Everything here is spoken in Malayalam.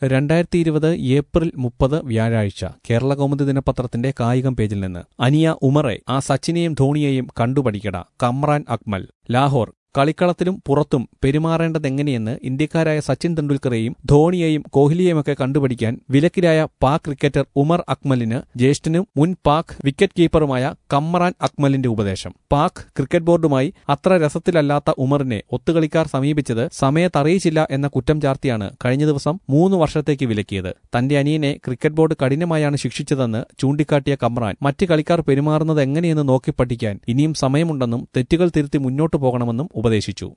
രണ്ടായിരത്തി ഇരുപത് ഏപ്രിൽ മുപ്പത് വ്യാഴാഴ്ച കേരള കൗമുദി ദിനപത്രത്തിന്റെ കായികം പേജിൽ നിന്ന് അനിയ ഉമറെ ആ സച്ചിനെയും ധോണിയെയും കണ്ടുപഠിക്കട കമ്രാൻ അക്മൽ ലാഹോർ കളിക്കളത്തിലും പുറത്തും പെരുമാറേണ്ടതെങ്ങനെയെന്ന് ഇന്ത്യക്കാരായ സച്ചിൻ തെണ്ടുൽക്കറെയും ധോണിയെയും കോഹ്ലിയെയുമൊക്കെ കണ്ടുപഠിക്കാൻ വിലക്കിലായ പാക് ക്രിക്കറ്റർ ഉമർ അക്മലിന് ജ്യേഷ്ഠനും മുൻ പാക് വിക്കറ്റ് കീപ്പറുമായ കമ്രാൻ അക്മലിന്റെ ഉപദേശം പാക് ക്രിക്കറ്റ് ബോർഡുമായി അത്ര രസത്തിലല്ലാത്ത ഉമറിനെ ഒത്തുകളിക്കാർ സമീപിച്ചത് സമയത്തറിയിച്ചില്ല എന്ന കുറ്റം ചാർത്തിയാണ് കഴിഞ്ഞ ദിവസം മൂന്ന് വർഷത്തേക്ക് വിലക്കിയത് തന്റെ അനിയനെ ക്രിക്കറ്റ് ബോർഡ് കഠിനമായാണ് ശിക്ഷിച്ചതെന്ന് ചൂണ്ടിക്കാട്ടിയ കമ്രാൻ മറ്റ് കളിക്കാർ പെരുമാറുന്നത് എങ്ങനെയെന്ന് നോക്കി പഠിക്കാൻ ഇനിയും സമയമുണ്ടെന്നും തെറ്റുകൾ തിരുത്തി മുന്നോട്ടു പോകണമെന്നും ഉപദേശിച്ചു